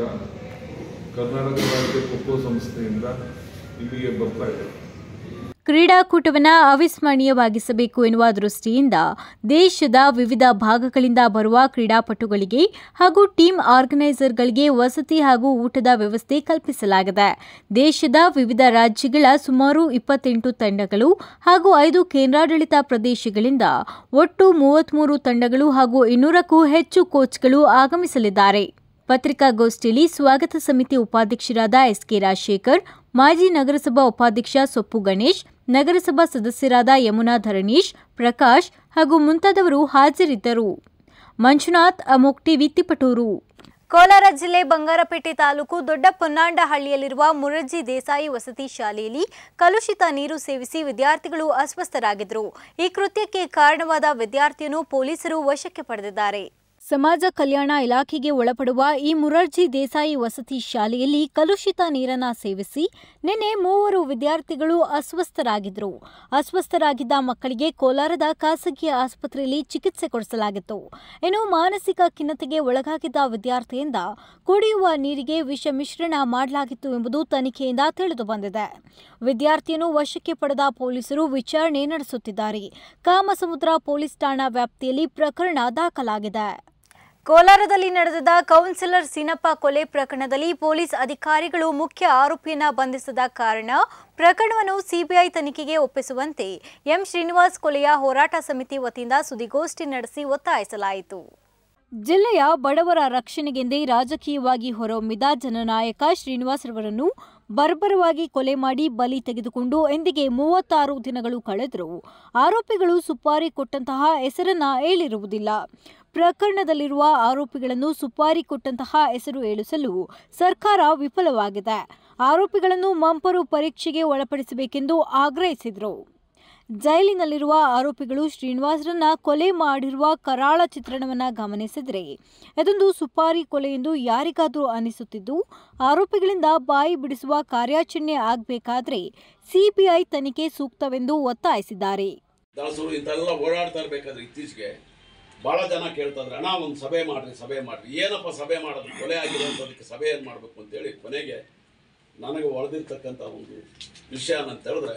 ಕರ್ನಾಟಕ ರಾಜ್ಯ ಖೋಖೋ ಸಂಸ್ಥೆಯಿಂದ ಇಲ್ಲಿಗೆ ಬರ್ತಾ ಇದ್ದಾರೆ
ಕ್ರೀಡಾಕೂಟವನ್ನು ಅವಿಸ್ಮರಣೀಯವಾಗಿಸಬೇಕು ಎನ್ನುವ ದೃಷ್ಟಿಯಿಂದ ದೇಶದ ವಿವಿಧ ಭಾಗಗಳಿಂದ ಬರುವ ಕ್ರೀಡಾಪಟುಗಳಿಗೆ ಹಾಗೂ ಟೀಮ್ ಆರ್ಗನೈಸರ್ಗಳಿಗೆ ವಸತಿ ಹಾಗೂ ಊಟದ ವ್ಯವಸ್ಥೆ ಕಲ್ಪಿಸಲಾಗಿದೆ ದೇಶದ ವಿವಿಧ ರಾಜ್ಯಗಳ ಸುಮಾರು ಇಪ್ಪತ್ತೆಂಟು ತಂಡಗಳು ಹಾಗೂ ಐದು ಕೇಂದ್ರಾಡಳಿತ ಪ್ರದೇಶಗಳಿಂದ ಒಟ್ಟು ಮೂವತ್ಮೂರು ತಂಡಗಳು ಹಾಗೂ ಇನ್ನೂರಕ್ಕೂ ಹೆಚ್ಚು ಕೋಚ್ಗಳು ಆಗಮಿಸಲಿದ್ದಾರೆ ಪತ್ರಿಕಾಗೋಷ್ಠಿಯಲ್ಲಿ ಸ್ವಾಗತ ಸಮಿತಿ ಉಪಾಧ್ಯಕ್ಷರಾದ ಎಸ್ಕೆ ರಾಜಶೇಖರ್ ಮಾಜಿ ನಗರಸಭಾ ಉಪಾಧ್ಯಕ್ಷ ಸೊಪ್ಪು ಗಣೇಶ್ ನಗರಸಭಾ ಸದಸ್ಯರಾದ ಯಮುನಾ ಧರಣೀಶ್ ಪ್ರಕಾಶ್ ಹಾಗೂ ಮುಂತಾದವರು ಹಾಜರಿದ್ದರು ಮಂಜುನಾಥ್ ಅಮೋಕ್ ಟಿವಿ ತಿಪಟೂರು ಕೋಲಾರ ಜಿಲ್ಲೆ ಬಂಗಾರಪೇಟೆ ತಾಲೂಕು ದೊಡ್ಡ ಪೊನ್ನಾಂಡಹಳ್ಳಿಯಲ್ಲಿರುವ ಮುರರ್ಜಿ ದೇಸಾಯಿ ವಸತಿ ಶಾಲೆಯಲ್ಲಿ ಕಲುಷಿತ ನೀರು ಸೇವಿಸಿ ವಿದ್ಯಾರ್ಥಿಗಳು ಅಸ್ವಸ್ಥರಾಗಿದ್ದರು ಈ ಕೃತ್ಯಕ್ಕೆ ಕಾರಣವಾದ ವಿದ್ಯಾರ್ಥಿಯನ್ನು ಪೊಲೀಸರು ವಶಕ್ಕೆ ಪಡೆದಿದ್ದಾರೆ ಸಮಾಜ ಕಲ್ಯಾಣ ಇಲಾಖೆಗೆ ಒಳಪಡುವ ಈ ಮುರಾರ್ಜಿ ದೇಸಾಯಿ ವಸತಿ ಶಾಲೆಯಲ್ಲಿ ಕಲುಷಿತ ನೀರನ್ನ ಸೇವಿಸಿ ನಿನ್ನೆ ಮೂವರು ವಿದ್ಯಾರ್ಥಿಗಳು ಅಸ್ವಸ್ಥರಾಗಿದ್ದರು ಅಸ್ವಸ್ಥರಾಗಿದ್ದ ಮಕ್ಕಳಿಗೆ ಕೋಲಾರದ ಖಾಸಗಿ ಆಸ್ಪತ್ರೆಯಲ್ಲಿ ಚಿಕಿತ್ಸೆ ಕೊಡಿಸಲಾಗಿತ್ತು ಇನ್ನು ಮಾನಸಿಕ ಖಿನ್ನತೆಗೆ ಒಳಗಾಗಿದ್ದ ವಿದ್ಯಾರ್ಥಿಯಿಂದ ಕುಡಿಯುವ ನೀರಿಗೆ ವಿಷ ಮಿಶ್ರಣ ಮಾಡಲಾಗಿತ್ತು ಎಂಬುದು ತನಿಖೆಯಿಂದ ತಿಳಿದು ಬಂದಿದೆ ವಿದ್ಯಾರ್ಥಿಯನ್ನು ವಶಕ್ಕೆ ಪಡೆದ ಪೊಲೀಸರು ವಿಚಾರಣೆ ನಡೆಸುತ್ತಿದ್ದಾರೆ ಕಾಮಸಮುದ್ರ ಪೊಲೀಸ್ ಠಾಣಾ ವ್ಯಾಪ್ತಿಯಲ್ಲಿ ಪ್ರಕರಣ ದಾಖಲಾಗಿದೆ ಕೋಲಾರದಲ್ಲಿ ನಡೆದ ಕೌನ್ಸಿಲರ್ ಸೀನಪ್ಪ ಕೊಲೆ ಪ್ರಕರಣದಲ್ಲಿ ಪೊಲೀಸ್ ಅಧಿಕಾರಿಗಳು ಮುಖ್ಯ ಆರೋಪಿಯನ್ನ ಬಂಧಿಸದ ಕಾರಣ ಪ್ರಕರಣವನ್ನು ಸಿಬಿಐ ತನಿಖೆಗೆ ಒಪ್ಪಿಸುವಂತೆ ಎಂ ಶ್ರೀನಿವಾಸ್ ಕೊಲೆಯ ಹೋರಾಟ ಸಮಿತಿ ವತಿಯಿಂದ ಸುದ್ದಿಗೋಷ್ಠಿ ನಡೆಸಿ ಒತ್ತಾಯಿಸಲಾಯಿತು ಜಿಲ್ಲೆಯ ಬಡವರ ರಕ್ಷಣೆಗೆಂದೇ ರಾಜಕೀಯವಾಗಿ ಹೊರಹೊಮ್ಮಿದ ಜನನಾಯಕ ಶ್ರೀನಿವಾಸ್ ರವರನ್ನು ಬರ್ಬರವಾಗಿ ಕೊಲೆ ಮಾಡಿ ಬಲಿ ತೆಗೆದುಕೊಂಡು ಎಂದಿಗೆ ಮೂವತ್ತಾರು ದಿನಗಳು ಕಳೆದರೂ ಆರೋಪಿಗಳು ಸುಪಾರಿ ಕೊಟ್ಟಂತಹ ಹೆಸರನ್ನ ಹೇಳಿರುವುದಿಲ್ಲ ಪ್ರಕರಣದಲ್ಲಿರುವ ಆರೋಪಿಗಳನ್ನು ಸುಪಾರಿ ಕೊಟ್ಟಂತಹ ಹೆಸರು ಏಳಿಸಲು ಸರ್ಕಾರ ವಿಫಲವಾಗಿದೆ ಆರೋಪಿಗಳನ್ನು ಮಂಪರು ಪರೀಕ್ಷೆಗೆ ಒಳಪಡಿಸಬೇಕೆಂದು ಆಗ್ರಹಿಸಿದರು ಜೈಲಿನಲ್ಲಿರುವ ಆರೋಪಿಗಳು ಶ್ರೀನಿವಾಸರನ್ನ ಕೊಲೆ ಮಾಡಿರುವ ಕರಾಳ ಚಿತ್ರಣವನ್ನ ಗಮನಿಸಿದರೆ ಇದೊಂದು ಸುಪಾರಿ ಕೊಲೆ ಎಂದು ಯಾರಿಗಾದರೂ ಅನಿಸುತ್ತಿದ್ದು ಆರೋಪಿಗಳಿಂದ ಬಾಯಿ ಬಿಡಿಸುವ ಕಾರ್ಯಾಚರಣೆ ಆಗಬೇಕಾದ್ರೆ ಸಿಬಿಐ ತನಿಖೆ ಸೂಕ್ತವೆಂದು ಒತ್ತಾಯಿಸಿದ್ದಾರೆ
ದಾಸರು ಇಂಥೆಲ್ಲ ಓಡಾಡ್ತಾ ಇರ್ಬೇಕಾದ್ರೆ ಇತ್ತೀಚೆಗೆ ಭಾಳ ಜನ ಕೇಳ್ತಾ ಇದ್ರೆ ಅಣ್ಣ ಒಂದು ಸಭೆ ಮಾಡ್ರಿ ಸಭೆ ಮಾಡ್ರಿ ಏನಪ್ಪ ಸಭೆ ಮಾಡೋದು ಕೊಲೆ ಆಗಿರೋಂಥದಕ್ಕೆ ಸಭೆ ಏನು ಮಾಡಬೇಕು ಅಂತೇಳಿ ಕೊನೆಗೆ ನನಗೆ ಒಳದಿರ್ತಕ್ಕಂಥ ಒಂದು ವಿಷಯ ಅಂತ ಹೇಳಿದ್ರೆ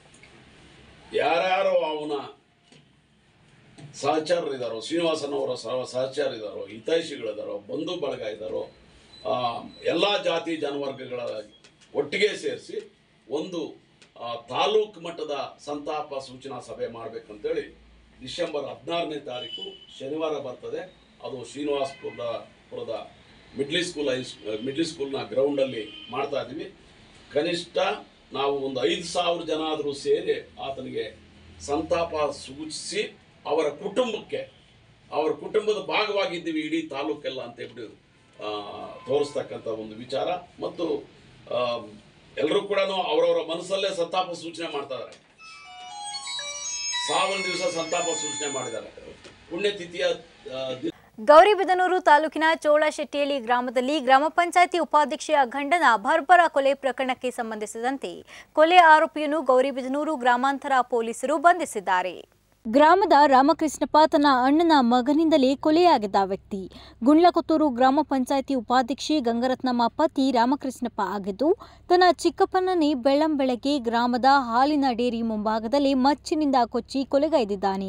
ಯಾರ್ಯಾರು ಅವನ ಸಹಚರರಿದ್ದಾರೋ ಶ್ರೀನಿವಾಸನವರ ಸಹ ಸಹಚರಿದ್ದಾರೋ ಹಿತೈಷಿಗಳಿದ್ದಾರೋ ಬಂಧು ಬಳಗ ಇದ್ದಾರೋ ಎಲ್ಲ ಜಾತಿ ಜನವರ್ಗಗಳ ಒಟ್ಟಿಗೆ ಸೇರಿಸಿ ಒಂದು ಆ, ತಾಲೂಕು ಮಟ್ಟದ ಸಂತಾಪ ಸೂಚನಾ ಸಭೆ ಮಾಡಬೇಕಂತೇಳಿ ಡಿಸೆಂಬರ್ ಹದಿನಾರನೇ ತಾರೀಕು ಶನಿವಾರ ಬರ್ತದೆ ಅದು ಶ್ರೀನಿವಾಸಪುರದ ಪುರದ ಮಿಡ್ಲಿ ಸ್ಕೂಲ್ ಹೈ ಮಿಡ್ಲಿ ಸ್ಕೂಲ್ನ ಗ್ರೌಂಡಲ್ಲಿ ಮಾಡ್ತಾ ಇದ್ದೀವಿ ಕನಿಷ್ಠ ನಾವು ಒಂದು ಐದು ಸಾವಿರ ಜನ ಆದರೂ ಸೇರಿ ಆತನಿಗೆ ಸಂತಾಪ ಸೂಚಿಸಿ ಅವರ ಕುಟುಂಬಕ್ಕೆ ಅವರ ಕುಟುಂಬದ ಭಾಗವಾಗಿದ್ದೀವಿ ಇಡೀ ತಾಲೂಕೆಲ್ಲ ಅಂತ ಹೇಳ್ಬಿಟ್ಟು ಆ, ತೋರಿಸ್ತಕ್ಕಂಥ ಒಂದು ವಿಚಾರ ಮತ್ತು ಎಲ್ಲರೂ ಕೂಡ ಅವರವರ ಮನಸ್ಸಲ್ಲೇ ಸಂತಾಪ ಸೂಚನೆ ಮಾಡ್ತಾ ಇದ್ದಾರೆ ಸಾವಿರ ದಿವಸ ಸಂತಾಪ ಸೂಚನೆ ಮಾಡಿದ್ದಾರೆ ಪುಣ್ಯತಿಥಿಯ ಆ, ದಿ-
ಗೌರಿಬಿದನೂರು ತಾಲೂಕಿನ ಚೋಳಶೆಟ್ಟಿಯಲ್ಲಿ ಗ್ರಾಮದಲ್ಲಿ ಗ್ರಾಮ ಪಂಚಾಯಿತಿ ಉಪಾಧ್ಯಕ್ಷೆಯ ಗಂಡನ ಬರ್ಬರ ಕೊಲೆ ಪ್ರಕರಣಕ್ಕೆ ಸಂಬಂಧಿಸಿದಂತೆ ಕೊಲೆ ಆರೋಪಿಯನ್ನು ಗೌರಿಬಿದನೂರು ಗ್ರಾಮಾಂತರ ಪೊಲೀಸರು ಬಂಧಿಸಿದ್ದಾರೆ ಗ್ರಾಮದ ರಾಮಕೃಷ್ಣಪ್ಪ ತನ್ನ ಅಣ್ಣನ ಮಗನಿಂದಲೇ ಕೊಲೆಯಾಗಿದ್ದ ವ್ಯಕ್ತಿ ಗುಂಡ್ಲಕೊತ್ತೂರು ಗ್ರಾಮ ಪಂಚಾಯಿತಿ ಉಪಾಧ್ಯಕ್ಷೆ ಗಂಗರತ್ನಮ್ಮ ಪತಿ ರಾಮಕೃಷ್ಣಪ್ಪ ಆಗಿದ್ದು ತನ್ನ ಚಿಕ್ಕಪ್ಪನನ್ನೇ ಬೆಳ್ಳಂಬೆಳಗ್ಗೆ ಗ್ರಾಮದ ಹಾಲಿನ ಡೇರಿ ಮುಂಭಾಗದಲ್ಲಿ ಮಚ್ಚಿನಿಂದ ಕೊಚ್ಚಿ ಕೊಲೆಗೈದಿದ್ದಾನೆ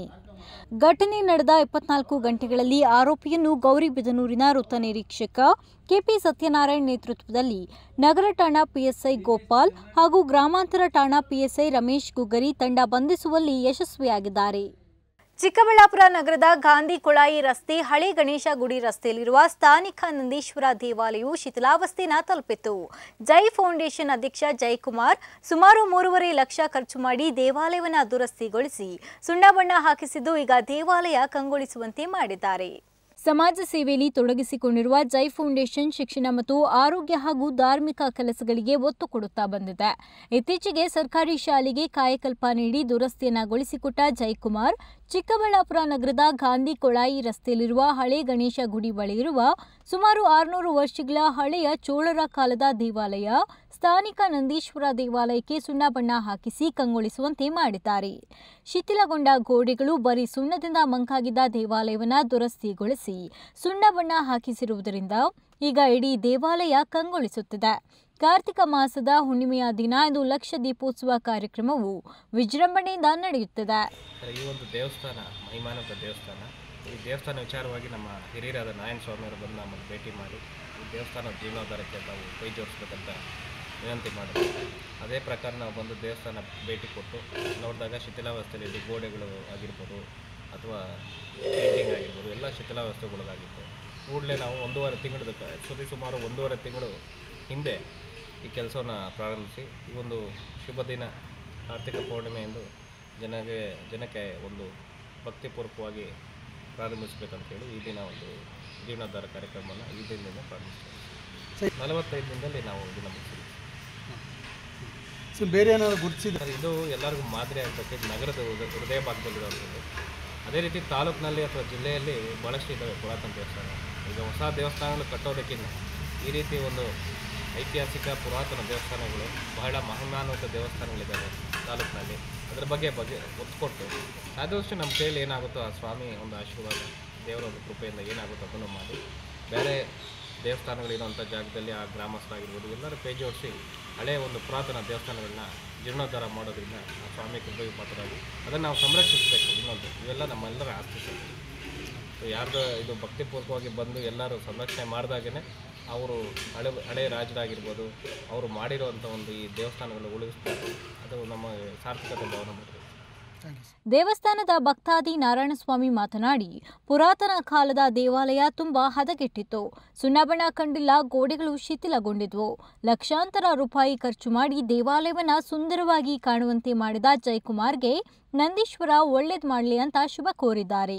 ಘಟನೆ ನಡೆದ ಇಪ್ಪತ್ನಾಲ್ಕು ಗಂಟೆಗಳಲ್ಲಿ ಆರೋಪಿಯನ್ನು ಗೌರಿಬಿದನೂರಿನ ವೃತ್ತ ನಿರೀಕ್ಷಕ ಕೆಪಿ ಸತ್ಯನಾರಾಯಣ್ ನೇತೃತ್ವದಲ್ಲಿ ನಗರ ಠಾಣಾ ಪಿಎಸ್ಐ ಗೋಪಾಲ್ ಹಾಗೂ ಗ್ರಾಮಾಂತರ ಠಾಣಾ ಪಿಎಸ್ಐ ರಮೇಶ್ ಗುಗ್ಗರಿ ತಂಡ ಬಂಧಿಸುವಲ್ಲಿ ಯಶಸ್ವಿಯಾಗಿದ್ದಾರೆ ಚಿಕ್ಕಬಳ್ಳಾಪುರ ನಗರದ ಗಾಂಧಿ ಕೊಳಾಯಿ ರಸ್ತೆ ಹಳೆ ಗಣೇಶ ಗುಡಿ ರಸ್ತೆಯಲ್ಲಿರುವ ಸ್ಥಾನಿಕ ನಂದೀಶ್ವರ ದೇವಾಲಯವು ಶಿಥಿಲಾವಸ್ಥೆನ ತಲುಪಿತ್ತು ಜೈ ಫೌಂಡೇಶನ್ ಅಧ್ಯಕ್ಷ ಜಯಕುಮಾರ್ ಸುಮಾರು ಮೂರುವರೆ ಲಕ್ಷ ಖರ್ಚು ಮಾಡಿ ದೇವಾಲಯವನ್ನು ದುರಸ್ತಿಗೊಳಿಸಿ ಸುಣ್ಣ ಬಣ್ಣ ಹಾಕಿಸಿದ್ದು ಈಗ ದೇವಾಲಯ ಕಂಗೊಳಿಸುವಂತೆ ಮಾಡಿದ್ದಾರೆ ಸಮಾಜ ಸೇವೆಯಲ್ಲಿ ತೊಡಗಿಸಿಕೊಂಡಿರುವ ಜೈ ಫೌಂಡೇಶನ್ ಶಿಕ್ಷಣ ಮತ್ತು ಆರೋಗ್ಯ ಹಾಗೂ ಧಾರ್ಮಿಕ ಕೆಲಸಗಳಿಗೆ ಒತ್ತು ಕೊಡುತ್ತಾ ಬಂದಿದೆ ಇತ್ತೀಚೆಗೆ ಸರ್ಕಾರಿ ಶಾಲೆಗೆ ಕಾಯಕಲ್ಪ ನೀಡಿ ದುರಸ್ತಿಯನ್ನಗೊಳಿಸಿಕೊಟ್ಟ ಜೈಕುಮಾರ್ ಚಿಕ್ಕಬಳ್ಳಾಪುರ ನಗರದ ಗಾಂಧಿ ಕೊಳಾಯಿ ರಸ್ತೆಯಲ್ಲಿರುವ ಹಳೆ ಗಣೇಶ ಗುಡಿ ಬಳಿ ಇರುವ ಸುಮಾರು ಆರುನೂರು ವರ್ಷಗಳ ಹಳೆಯ ಚೋಳರ ಕಾಲದ ದೇವಾಲಯ ಸ್ಥಾನಿಕ ನಂದೀಶ್ವರ ದೇವಾಲಯಕ್ಕೆ ಸುಣ್ಣ ಬಣ್ಣ ಹಾಕಿಸಿ ಕಂಗೊಳಿಸುವಂತೆ ಮಾಡಿದ್ದಾರೆ ಶಿಥಿಲಗೊಂಡ ಗೋಡೆಗಳು ಬರೀ ಸುಣ್ಣದಿಂದ ಮಂಕಾಗಿದ್ದ ದೇವಾಲಯವನ್ನು ದುರಸ್ತಿಗೊಳಿಸಿ ಸುಣ್ಣ ಬಣ್ಣ ಹಾಕಿಸಿರುವುದರಿಂದ ಈಗ ಇಡೀ ದೇವಾಲಯ ಕಂಗೊಳಿಸುತ್ತಿದೆ ಕಾರ್ತಿಕ ಮಾಸದ ಹುಣ್ಣಿಮೆಯ ದಿನ ಇಂದು ಲಕ್ಷ ದೀಪೋತ್ಸವ ಕಾರ್ಯಕ್ರಮವು ವಿಜೃಂಭಣೆಯಿಂದ ನಡೆಯುತ್ತಿದೆ
ಸರ್, ಈ ಒಂದು ದೇವಸ್ಥಾನ ಮಹಿಮಾನಂತ ದೇವಸ್ಥಾನ ಈ ದೇವಸ್ಥಾನ ವಿಚಾರವಾಗಿ ನಮ್ಮ ಹಿರಿಯರಾದ ನಾರಾಯಣ ಸ್ವಾಮಿಯವರು ಬಂದು ನಮ್ಮನ್ನು ಭೇಟಿ ಮಾಡಿ ಈ ದೇವಸ್ಥಾನ ಜೀರ್ಣೋದ್ಧಾರಕ್ಕೆ ತಾವು ಕೈ ಜೋಡಿಸ್ಬೇಕಂತ ವಿನಂತಿ ಮಾಡಿದ್ರು ಅದೇ ಪ್ರಕಾರ ನಾವು ಬಂದು ದೇವಸ್ಥಾನ ಭೇಟಿ ಕೊಟ್ಟು ನೋಡಿದಾಗ ಶಿಥಿಲಾವಸ್ಥೆಯಲ್ಲಿ ಗೋಡೆಗಳು ಆಗಿರ್ಬೋದು ಅಥವಾ ಪೇಂಟಿಂಗ್ ಆಗಿರ್ಬೋದು ಎಲ್ಲ ಶಿಥಿಲಾವಸ್ಥೆಗೊಳಗಾಗಿತ್ತು ಕೂಡಲೇ ನಾವು ಒಂದೂವರೆ ತಿಂಗಳದ ಸುರಿ ಸುಮಾರು ಒಂದೂವರೆ ತಿಂಗಳು ಹಿಂದೆ ಈ ಕೆಲಸವನ್ನು ಪ್ರಾರಂಭಿಸಿ ಈ ಒಂದು ಶುಭ ದಿನ ಕಾರ್ತಿಕ ಪೌರ್ಣಿಮೆಯಂದು ಜನಗೆ ಜನಕ್ಕೆ ಒಂದು ಭಕ್ತಿಪೂರ್ವಕವಾಗಿ ಪ್ರಾರಂಭಿಸಬೇಕಂತೇಳಿ ಈ ದಿನ ಒಂದು ಜೀರ್ಣೋದ್ಧಾರ ಕಾರ್ಯಕ್ರಮವನ್ನು ಈ ದಿನದಿಂದ ಪ್ರಾರಂಭಿಸ್ತೇವೆ ನಲವತ್ತೈದು ದಿನದಲ್ಲಿ ನಾವು ಇದನ್ನು ಮುಗಿಸಿದ್ವಿ
ಸೊ ಬೇರೆ ಏನಾದ್ರು ಗುರುತಿಸಿದ
ಸರ್, ಇದು ಎಲ್ಲರಿಗೂ ಮಾದರಿ ಆಗಬೇಕು ಇದು ನಗರದ ಹೃದಯ- ಹೃದಯ ಭಾಗದಲ್ಲಿರುವಂಥದ್ದು ಅದೇ ರೀತಿ ತಾಲೂಕಿನಲ್ಲಿ ಅಥವಾ ಜಿಲ್ಲೆಯಲ್ಲಿ ಭಾಳಷ್ಟು ಇದ್ದಾವೆ ಪುರಾತನ ದೇವಸ್ಥಾನ ಈಗ ಹೊಸ ದೇವಸ್ಥಾನಗಳು ಕಟ್ಟೋದಕ್ಕಿಂತ ಈ ರೀತಿ ಒಂದು ಐತಿಹಾಸಿಕ ಪುರಾತನ ದೇವಸ್ಥಾನಗಳು ಬಹಳ ಮಹಿಮಾನ್ವಿತ ದೇವಸ್ಥಾನಗಳಿದ್ದಾವೆ ತಾಲೂಕಿನಲ್ಲಿ ಅದ್ರ ಬಗ್ಗೆ ಬಗ್ಗೆ ಒತ್ತು ಕೊಟ್ಟು ಆದಷ್ಟು ನಮ್ಮ ಕೈಯಲ್ಲಿ ಏನಾಗುತ್ತೋ ಆ ಸ್ವಾಮಿ ಒಂದು ಆಶೀರ್ವಾದ ದೇವರ ಒಂದು ಕೃಪೆಯಿಂದ ಏನಾಗುತ್ತೋ ಅದನ್ನು ಮಾಡಿ ಬೇರೆ ದೇವಸ್ಥಾನಗಳಿರುವಂಥ ಜಾಗದಲ್ಲಿ ಆ ಗ್ರಾಮಸ್ಥರಾಗಿರ್ಬೋದು ಎಲ್ಲರೂ ಕೈ ಜೋಡಿಸಿ ಹಳೆಯ ಒಂದು ಪುರಾತನ ದೇವಸ್ಥಾನಗಳನ್ನ ಜೀರ್ಣೋದ್ಧಾರ ಮಾಡೋದ್ರಿಂದ ಆ ಸ್ವಾಮಿ ಕೃಪೆಗೆ ಪಾತ್ರರಾಗಿ ಅದನ್ನು ನಾವು ಸಂರಕ್ಷಿಸಬೇಕು ಇನ್ನೊಂದು ಇವೆಲ್ಲ ನಮ್ಮೆಲ್ಲರ ಆಸ್ತಿ ಸರ್ ಸೊ ಯಾರ್ದು ಇದು ಭಕ್ತಿಪೂರ್ವಕವಾಗಿ ಬಂದು ಎಲ್ಲರೂ ಸಂರಕ್ಷಣೆ ಮಾಡಿದಾಗೇ ಅವರು ಹಳೆ ಹಳೆ ರಾಜರಾಗಿರ್ಬೋದು ಅವರು ಮಾಡಿರುವಂಥ ಒಂದು ಈ ದೇವಸ್ಥಾನಗಳನ್ನು ಉಳಿಸ್ಬೇಕು ಅದು ನಮ್ಮ ಸಾರ್ಥಕತೆ ಭಾವನೆ ಮಾಡಿದೆ
ದೇವಸ್ಥಾನದ ಭಕ್ತಾದಿ ನಾರಾಯಣಸ್ವಾಮಿ ಮಾತನಾಡಿ ಪುರಾತನ ಕಾಲದ ದೇವಾಲಯ ತುಂಬಾ ಹದಗೆಟ್ಟಿತ್ತು ಸುಣ್ಣಬಣ್ಣ ಕಂಡಿಲ್ಲ ಗೋಡೆಗಳು ಶಿಥಿಲಗೊಂಡಿದ್ವು ಲಕ್ಷಾಂತರ ರೂಪಾಯಿ ಖರ್ಚು ಮಾಡಿ ದೇವಾಲಯವನ್ನ ಸುಂದರವಾಗಿ ಕಾಣುವಂತೆ ಮಾಡಿದ ಜಯಕುಮಾರ್ಗೆ ನಂದೀಶ್ವರ ಒಳ್ಳೇದ್ ಮಾಡಲಿ ಅಂತ ಶುಭ ಕೋರಿದ್ದಾರೆ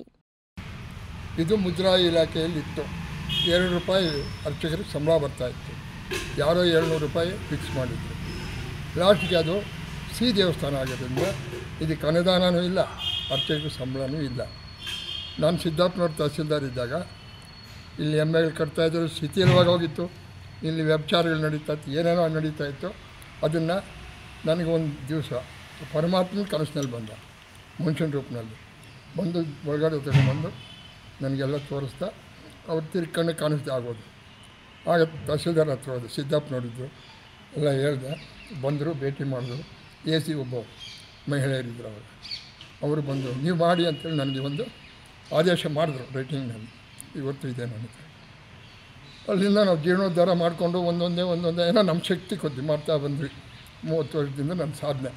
ಇದು ಮುದ್ರಾ ಇಲಾಖೆಯಲ್ಲಿತ್ತು ಎರಡು ರೂಪಾಯಿ ಅರ್ಚಕರಿಗೆ ಸಂಬಳ ಬರ್ತಾಯಿತ್ತು ಯಾರೋ ಏಳ್ನೂರು ರೂಪಾಯಿ ಫಿಕ್ಸ್ ಮಾಡಿದ್ರು ಲಾಸ್ಟ್ಗೆ ಅದು ಸಿ ದೇವಸ್ಥಾನ ಆಗಿರೋದ್ರಿಂದ ಇದಕ್ಕೆ ಅನುದಾನವೂ ಇಲ್ಲ ಅರ್ಚಕರಿಗೆ ಸಂಬಳನೂ ಇಲ್ಲ ನಾನು ಸಿದ್ದಾಪುರವ್ರ ತಹಸೀಲ್ದಾರ್ ಇದ್ದಾಗ ಇಲ್ಲಿ ಎಮ್ ಎಗಳು ಕಟ್ತಾಯಿದ್ರು ಶಿಥಿಲವಾಗಿ ಹೋಗಿತ್ತು ಇಲ್ಲಿ ವ್ಯಭಿಚಾರಗಳು ನಡೀತಾ ಇತ್ತು ಏನೇನೋ ನಡೀತಾ ಇತ್ತು ಅದನ್ನು ನನಗೆ ಒಂದು ದಿವಸ ಪರಮಾತ್ಮನ ಕನಸಿನಲ್ಲಿ ಬಂದ ಮನುಷ್ಯನ ರೂಪದಲ್ಲಿ ಬಂದು ಒಳಗಡೆ ತಗೊಂಡ್ಬಂದು ನನಗೆಲ್ಲ ತೋರಿಸ್ತಾ ಅವ್ರು ತಿರ್ಕೊಂಡು ಕಾಣಿಸ್ದೆ ಆಗೋದು ಆಗ ತಹಸೀಲ್ದಾರ್ ಹತ್ರ ಹೋದೆ ಸಿದ್ದಪ್ಪ ನೋಡಿದ್ರು ಎಲ್ಲ ಹೇಳ್ದೆ ಬಂದರು ಭೇಟಿ ಮಾಡಿದ್ರು ಎ ಸಿ ಒಬ್ಬ ಮಹಿಳೆಯರಿದ್ದರು ಅವರು ಅವರು ಬಂದು ನೀವು ಮಾಡಿ ಅಂತೇಳಿ ನನಗೆ ಒಂದು ಆದೇಶ ಮಾಡಿದ್ರು ರೈಟಿಂಗ್ನಲ್ಲಿ ಇವತ್ತು ಇದೆ ನನಗೆ ಅಲ್ಲಿಂದ ನಾವು ಜೀರ್ಣೋದ್ಧಾರ ಮಾಡಿಕೊಂಡು ಒಂದೊಂದೇ ಒಂದೊಂದೇ ಏನೋ ನಮ್ಮ ಶಕ್ತಿ ಕೊದ್ದು ಮಾಡ್ತಾ ಬಂದ್ವಿ ಮೂವತ್ತು ವರ್ಷದಿಂದ ನನ್ನ ಸಾಧನೆ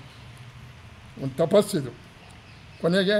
ಒಂದು ತಪಸ್ಸಿದು ಕೊನೆಗೆ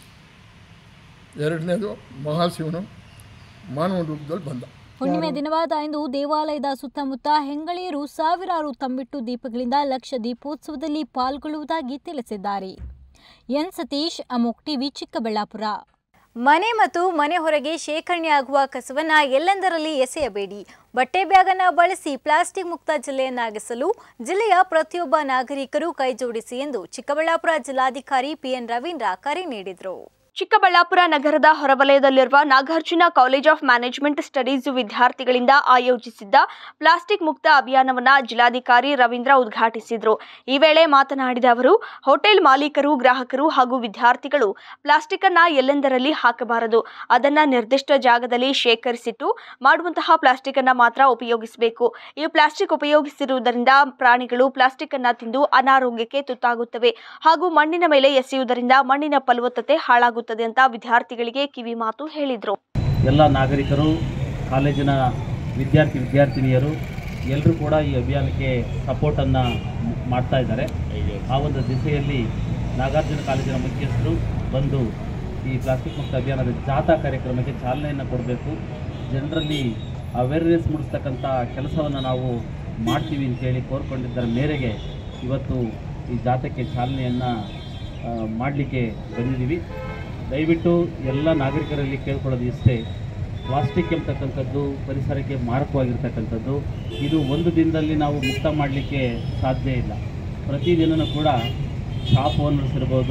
ಎರಡನೇದು ಮಹಾಶಿವನು ಮಾನವ ರೂಪದಲ್ಲಿ ಬಂದ
ಹುಣ್ಣಿಮೆ ದಿನವಾದ ಇಂದು ದೇವಾಲಯದ ಸುತ್ತಮುತ್ತ ಹೆಂಗಳಿಯರು ಸಾವಿರಾರು ತಂಬಿಟ್ಟು ದೀಪಗಳಿಂದ ಲಕ್ಷ ದೀಪೋತ್ಸವದಲ್ಲಿ ಪಾಲ್ಗೊಳ್ಳುವುದಾಗಿ ತಿಳಿಸಿದ್ದಾರೆ ಎನ್ ಸತೀಶ್ ಅಮೋಕ್ ಟಿವಿ ಚಿಕ್ಕಬಳ್ಳಾಪುರ ಮನೆ ಮತ್ತು ಮನೆ ಹೊರಗೆ ಶೇಖರಣೆಯಾಗುವ ಕಸವನ್ನ ಎಲ್ಲೆಂದರಲ್ಲಿ ಎಸೆಯಬೇಡಿ ಬಟ್ಟೆ ಬ್ಯಾಗನ್ನ ಬಳಸಿ ಪ್ಲಾಸ್ಟಿಕ್ ಮುಕ್ತ ಜಿಲ್ಲೆಯನ್ನಾಗಿಸಲು ಜಿಲ್ಲೆಯ ಪ್ರತಿಯೊಬ್ಬ ನಾಗರಿಕರು ಕೈಜೋಡಿಸಿ ಎಂದು ಚಿಕ್ಕಬಳ್ಳಾಪುರ ಜಿಲ್ಲಾಧಿಕಾರಿ ಪಿಎನ್ ರವೀಂದ್ರ ಕರೆ ನೀಡಿದರು
ಚಿಕ್ಕಬಳ್ಳಾಪುರ ನಗರದ ಹೊರವಲಯದಲ್ಲಿರುವ Nagarjuna college of management studies ವಿದ್ಯಾರ್ಥಿಗಳಿಂದ ಆಯೋಜಿಸಿದ್ದ ಪ್ಲಾಸ್ಟಿಕ್ ಮುಕ್ತ ಅಭಿಯಾನವನ್ನ ಜಿಲ್ಲಾಧಿಕಾರಿ ರವೀಂದ್ರ ಉದ್ಘಾಟಿಸಿದರು ಈ ವೇಳೆ ಮಾತನಾಡಿದ ಅವರು ಹೋಟೆಲ್ ಮಾಲೀಕರು ಗ್ರಾಹಕರು ಹಾಗೂ ವಿದ್ಯಾರ್ಥಿಗಳು ಪ್ಲಾಸ್ಟಿಕ್ ಅನ್ನ ಎಲ್ಲೆಂದರಲ್ಲಿ ಹಾಕಬಾರದು ಅದನ್ನ ನಿರ್ದಿಷ್ಟ ಜಾಗದಲ್ಲಿ ಶೇಖರಿಸಿಟ್ಟು ಮಾಡುವಂತಹ ಪ್ಲಾಸ್ಟಿಕ್ ಅನ್ನ ಮಾತ್ರ ಉಪಯೋಗಿಸಬೇಕು ಈ ಪ್ಲಾಸ್ಟಿಕ್ ಉಪಯೋಗಿಸಿರುವುದರಿಂದ ಪ್ರಾಣಿಗಳು ಪ್ಲಾಸ್ಟಿಕ್ ಅನ್ನ ತಿಂದು ಅನಾರೋಗ್ಯಕ್ಕೆ ತುತ್ತಾಗುತ್ತವೆ ಹಾಗೂ ಮಣ್ಣಿನ ಮೇಲೆ ಎಸೆಯುವುದರಿಂದ ಮಣ್ಣಿನ ಫಲವತ್ತತೆ ಹಾಳಾಗುತ್ತದೆ ಆಗುತ್ತದೆ ಅಂತ ವಿದ್ಯಾರ್ಥಿಗಳಿಗೆ ಕಿವಿ ಮಾತು ಹೇಳಿದರು
ಎಲ್ಲ ನಾಗರಿಕರು ಕಾಲೇಜಿನ ವಿದ್ಯಾರ್ಥಿ ವಿದ್ಯಾರ್ಥಿನಿಯರು ಎಲ್ಲರೂ ಕೂಡ ಈ ಅಭಿಯಾನಕ್ಕೆ ಸಪೋರ್ಟನ್ನು ಮಾಡ್ತಾ ಇದ್ದಾರೆ ಆ ಒಂದು ದಿಸೆಯಲ್ಲಿ ನಾಗಾರ್ಜುನ ಕಾಲೇಜಿನ ಮುಖ್ಯಸ್ಥರು ಬಂದು ಈ ಪ್ಲಾಸ್ಟಿಕ್ ಮುಕ್ತ ಅಭಿಯಾನದ ಜಾಥಾ ಕಾರ್ಯಕ್ರಮಕ್ಕೆ ಚಾಲನೆಯನ್ನು ಕೊಡಬೇಕು ಜನರಲ್ಲಿ ಅವೇರ್ನೆಸ್ ಮೂಡಿಸ್ತಕ್ಕಂಥ ಕೆಲಸವನ್ನು ನಾವು ಮಾಡ್ತೀವಿ ಅಂತೇಳಿ ಕೋರ್ಕೊಂಡಿದ್ದರ ಮೇರೆಗೆ ಇವತ್ತು ಈ ಜಾಥಾಕ್ಕೆ ಚಾಲನೆಯನ್ನು ಮಾಡಲಿಕ್ಕೆ ಬಂದಿದ್ದೀವಿ ದಯವಿಟ್ಟು ಎಲ್ಲ ನಾಗರಿಕರಲ್ಲಿ ಕೇಳ್ಕೊಳ್ಳೋದು ಇಷ್ಟೇ ಪ್ಲಾಸ್ಟಿಕ್ ಎಂಬತಕ್ಕಂಥದ್ದು ಪರಿಸರಕ್ಕೆ ಮಾರಕವಾಗಿರ್ತಕ್ಕಂಥದ್ದು ಇದು ಒಂದು ದಿನದಲ್ಲಿ ನಾವು ಮುಕ್ತ ಮಾಡಲಿಕ್ಕೆ ಸಾಧ್ಯ ಇಲ್ಲ ಪ್ರತಿದಿನವೂ ಕೂಡ ಶಾಪ್ ಓನರ್ಸ್ ಇರ್ಬೋದು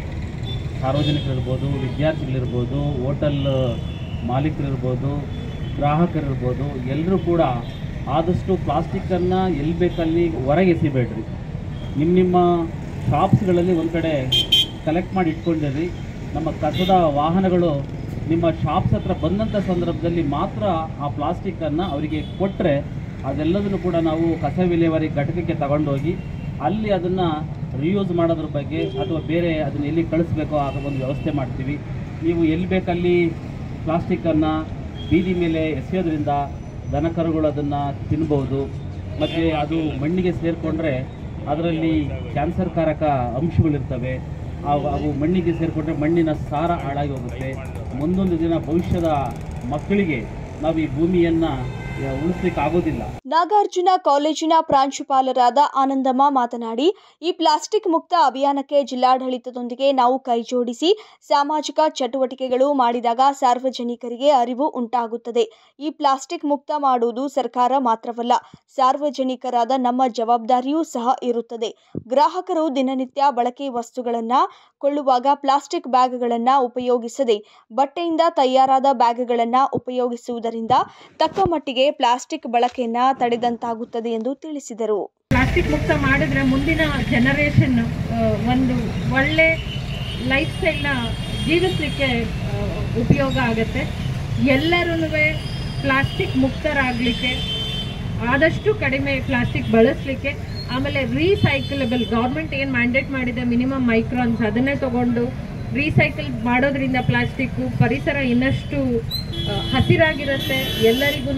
ಸಾರ್ವಜನಿಕರಿರ್ಬೋದು ವಿದ್ಯಾರ್ಥಿಗಳಿರ್ಬೋದು ಹೋಟೆಲ್ ಮಾಲೀಕರಿರ್ಬೋದು ಗ್ರಾಹಕರಿರ್ಬೋದು ಎಲ್ಲರೂ ಕೂಡ ಆದಷ್ಟು ಪ್ಲಾಸ್ಟಿಕ್ಕನ್ನು ಎಲ್ಲಿ ಬೇಕಲ್ಲಿ ಹೊರಗೆ ಎಸಿಬೇಡ್ರಿ ನಿಮ್ಮ ನಿಮ್ಮ ಶಾಪ್ಸ್ಗಳಲ್ಲಿ ಒಂದು ಕಡೆ ಕಲೆಕ್ಟ್ ಮಾಡಿ ಇಟ್ಕೊಂಡಿರಿ ನಮ್ಮ ಕಸದ ವಾಹನಗಳು ನಿಮ್ಮ ಶಾಪ್ಸ್ ಹತ್ರ ಬಂದಂಥ ಸಂದರ್ಭದಲ್ಲಿ ಮಾತ್ರ ಆ ಪ್ಲಾಸ್ಟಿಕ್ಕನ್ನು ಅವರಿಗೆ ಕೊಟ್ಟರೆ ಅದೆಲ್ಲದನ್ನು ಕೂಡ ನಾವು ಕಸ ವಿಲೇವಾರಿ ಘಟಕಕ್ಕೆ ತಗೊಂಡೋಗಿ ಅಲ್ಲಿ ಅದನ್ನು ರಿಯೂಸ್ ಮಾಡೋದ್ರ ಬಗ್ಗೆ ಅಥವಾ ಬೇರೆ ಅದನ್ನು ಎಲ್ಲಿ ಕಳಿಸ್ಬೇಕೋ ಆ ಒಂದು ವ್ಯವಸ್ಥೆ ಮಾಡ್ತೀವಿ ನೀವು ಎಲ್ಲಿ ಬೇಕಲ್ಲಿ ಪ್ಲಾಸ್ಟಿಕ್ಕನ್ನು ಬೀದಿ ಮೇಲೆ ಎಸೆಯೋದ್ರಿಂದ ದನಕರುಗಳು ಅದನ್ನು ತಿನ್ಬೋದು ಮತ್ತು ಅದು ಮಣ್ಣಿಗೆ ಸೇರಿಕೊಂಡ್ರೆ ಅದರಲ್ಲಿ ಕ್ಯಾನ್ಸರ್ ಕಾರಕ ಅಂಶಗಳಿರ್ತವೆ ಅವು ಅವು ಮಣ್ಣಿಗೆ ಸೇರಿಕೊಂಡ್ರೆ ಮಣ್ಣಿನ ಸಾರ ಹಾಳಾಗಿ ಹೋಗುತ್ತೆ ಮುಂದೊಂದು ದಿನ ಭವಿಷ್ಯದ ಮಕ್ಕಳಿಗೆ ನಾವು ಈ ಭೂಮಿಯನ್ನು ಉಳಿಸ್ಲಿಕ್ಕೆ ಆಗೋದಿಲ್ಲ
ನಾಗಾರ್ಜುನ ಕಾಲೇಜಿನ ಪ್ರಾಂಶುಪಾಲರಾದ ಆನಂದಮ್ಮ ಮಾತನಾಡಿ ಈ ಪ್ಲಾಸ್ಟಿಕ್ ಮುಕ್ತ ಅಭಿಯಾನಕ್ಕೆ ಜಿಲ್ಲಾಡಳಿತದೊಂದಿಗೆ ನಾವು ಕೈಜೋಡಿಸಿ ಸಾಮಾಜಿಕ ಚಟುವಟಿಕೆಗಳು ಮಾಡಿದಾಗ ಸಾರ್ವಜನಿಕರಿಗೆ ಅರಿವು ಉಂಟಾಗುತ್ತದೆ ಈ ಪ್ಲಾಸ್ಟಿಕ್ ಮುಕ್ತ ಮಾಡುವುದು ಸರ್ಕಾರ ಮಾತ್ರವಲ್ಲ ಸಾರ್ವಜನಿಕರಾದ ನಮ್ಮ ಜವಾಬ್ದಾರಿಯೂ ಸಹ ಇರುತ್ತದೆ ಗ್ರಾಹಕರು ದಿನನಿತ್ಯ ಬಳಕೆ ವಸ್ತುಗಳನ್ನು ಕೊಳ್ಳುವಾಗ ಪ್ಲಾಸ್ಟಿಕ್ ಬ್ಯಾಗ್ಗಳನ್ನು ಉಪಯೋಗಿಸದೆ ಬಟ್ಟೆಯಿಂದ ತಯಾರಾದ ಬ್ಯಾಗ್ಗಳನ್ನು ಉಪಯೋಗಿಸುವುದರಿಂದ ತಕ್ಕ ಮಟ್ಟಿಗೆ ಪ್ಲಾಸ್ಟಿಕ್ ಬಳಕೆಯನ್ನ ತಡೆದಂತಾಗುತ್ತದೆ ಎಂದು ತಿಳಿಸಿದರು
ಪ್ಲಾಸ್ಟಿಕ್ ಮುಕ್ತ ಮಾಡಿದ್ರೆ ಮುಂದಿನ ಜನರೇಷನ್ ಒಂದು ಒಳ್ಳೆ ಲೈಫ್ ಸ್ಟೈಲ್ನ ಜೀವಿಸಲಿಕ್ಕೆ ಉಪಯೋಗ ಆಗುತ್ತೆ ಎಲ್ಲರೂ ಪ್ಲಾಸ್ಟಿಕ್ ಮುಕ್ತರಾಗಲಿಕ್ಕೆ ಆದಷ್ಟು ಕಡಿಮೆ ಪ್ಲಾಸ್ಟಿಕ್ ಬಳಸಲಿಕ್ಕೆ ಆಮೇಲೆ ರೀಸೈಕಲಬಲ್ ಗೌರ್ಮೆಂಟ್ ಏನು ಮ್ಯಾಂಡೇಟ್ ಮಾಡಿದೆ ಮಿನಿಮಮ್ ಮೈಕ್ರಾನ್ಸ್ ಅದನ್ನೇ ತಗೊಂಡು ರೀಸೈಕಲ್ ಮಾಡೋದ್ರಿಂದ ಪ್ಲಾಸ್ಟಿಕ್ಕು ಪರಿಸರ ಇನ್ನಷ್ಟು ಆ, ಹಸಿರಾಗಿರುತ್ತೆ ಎಲ್ಲರಿಗೂ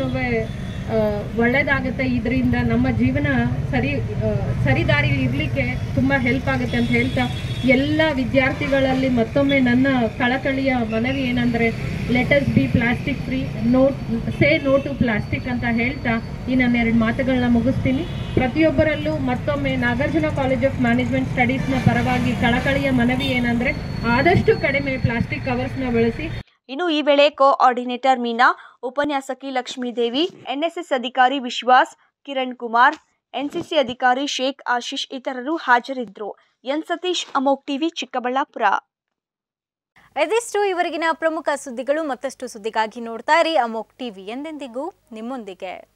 ಒಳ್ಳೇದಾಗುತ್ತೆ ಇದರಿಂದ ನಮ್ಮ ಜೀವನ ಸರಿ ಆ, ಸರಿ ದಾರಿಲಿ ಇರಲಿಕ್ಕೆ ತುಂಬ ಹೆಲ್ಪ್ ಆಗುತ್ತೆ ಅಂತ ಹೇಳ್ತಾ ಎಲ್ಲ ವಿದ್ಯಾರ್ಥಿಗಳಲ್ಲಿ ಮತ್ತೊಮ್ಮೆ ನನ್ನ ಕಳಕಳಿಯ ಮನವಿ ಏನಂದರೆ let's be plastic free not say no to plastic ಅಂತ ಹೇಳ್ತಾ ಈ ನನ್ನ ಎರಡು ಮಾತುಗಳನ್ನ ಮುಗಿಸ್ತೀನಿ ಪ್ರತಿಯೊಬ್ಬರಲ್ಲೂ ಮತ್ತೊಮ್ಮೆ ನಾಗಾರ್ಜುನ ಕಾಲೇಜ್ ಆಫ್ ಮ್ಯಾನೇಜ್ಮೆಂಟ್ ಸ್ಟಡೀಸ್ನ ಪರವಾಗಿ ಕಳಕಳಿಯ ಮನವಿ ಏನಂದರೆ ಆದಷ್ಟು ಕಡಿಮೆ ಪ್ಲಾಸ್ಟಿಕ್ ಕವರ್ಸ್ನ ಬಳಸಿ
ಇನ್ನು ಈ ವೇಳೆ ಕೋಆರ್ಡಿನೇಟರ್ ಮೀನಾ ಉಪನ್ಯಾಸಕಿ ಲಕ್ಷ್ಮೀದೇವಿ ಎನ್ಎಸ್ಎಸ್ ಅಧಿಕಾರಿ ವಿಶ್ವಾಸ್ ಕಿರಣ್ ಕುಮಾರ್ ಎನ್ಸಿಸಿ ಅಧಿಕಾರಿ ಶೇಖ್ ಆಶೀಶ್ ಇತರರು ಹಾಜರಿದ್ದರು ಎನ್ ಸತೀಶ್ ಅಮೋಕ್ ಟಿವಿ ಚಿಕ್ಕಬಳ್ಳಾಪುರ
ಇದಿಷ್ಟು ಇವರೆಗಿನ ಪ್ರಮುಖ ಸುದ್ದಿಗಳು ಮತ್ತಷ್ಟು ಸುದ್ದಿಗಾಗಿ ನೋಡ್ತಾ ಇರಿ ಅಮೋಕ್ ಟಿವಿ ಎಂದೆಂದಿಗೂ ನಿಮ್ಮೊಂದಿಗೆ